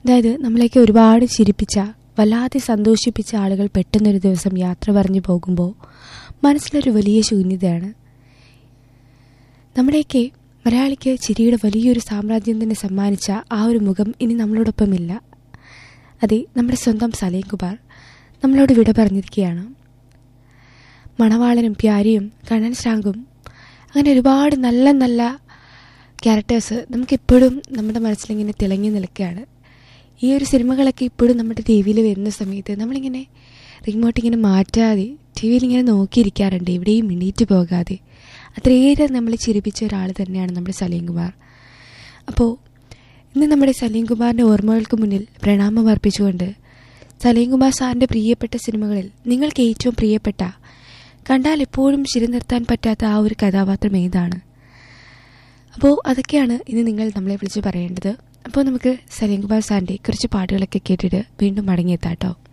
അതായത് നമ്മളെയൊക്കെ ഒരുപാട് ചിരിപ്പിച്ച വല്ലാതെ സന്തോഷിപ്പിച്ച ആളുകൾ പെട്ടെന്നൊരു ദിവസം യാത്ര പറഞ്ഞു പോകുമ്പോൾ മനസ്സിലൊരു വലിയ ശൂന്യതയാണ് നമ്മുടെയൊക്കെ മലയാളിക്ക് ചിരിയുടെ വലിയൊരു സാമ്രാജ്യം തന്നെ സമ്മാനിച്ച ആ ഒരു മുഖം ഇനി നമ്മളോടൊപ്പമില്ല അതെ നമ്മുടെ സ്വന്തം സലീം കുമാർ നമ്മളോട് വിട പറഞ്ഞിരിക്കുകയാണ് മണവാളനും പ്യാരിയും കണ്ണൻ ശ്രാങ്കും അങ്ങനെ ഒരുപാട് നല്ല നല്ല ക്യാരക്ടേഴ്സ് നമുക്കിപ്പോഴും നമ്മുടെ മനസ്സിലിങ്ങനെ തിളങ്ങി നിൽക്കുകയാണ് ഈ ഒരു സിനിമകളൊക്കെ ഇപ്പോഴും നമ്മുടെ ടി വിയിൽ വരുന്ന സമയത്ത് നമ്മളിങ്ങനെ റിമോട്ട് ഇങ്ങനെ മാറ്റാതെ ടി വിയിൽ ഇങ്ങനെ നോക്കിയിരിക്കാറുണ്ട് എവിടെയും എണീറ്റ് പോകാതെ അത്രയേറെ നമ്മളെ ചിരിപ്പിച്ച ഒരാൾ തന്നെയാണ് നമ്മുടെ സലീം കുമാർ അപ്പോൾ ഇന്ന് നമ്മുടെ സലീം കുമാറിൻ്റെ ഓർമ്മകൾക്ക് മുന്നിൽ പ്രണാമം അർപ്പിച്ചുകൊണ്ട് സലീം കുമാർ സാറിൻ്റെ പ്രിയപ്പെട്ട സിനിമകളിൽ നിങ്ങൾക്ക് ഏറ്റവും പ്രിയപ്പെട്ട കണ്ടാൽ എപ്പോഴും ചിരി നിർത്താൻ പറ്റാത്ത ആ ഒരു കഥാപാത്രം ഏതാണ് അപ്പോൾ അതൊക്കെയാണ് ഇന്ന് നിങ്ങൾ നമ്മളെ വിളിച്ച് പറയേണ്ടത് അപ്പോൾ നമുക്ക് സലീം കുമാർ സാറിൻ്റെ കുറച്ച് പാട്ടുകളൊക്കെ കേട്ടിട്ട് വീണ്ടും മടങ്ങിയെത്താം കേട്ടോ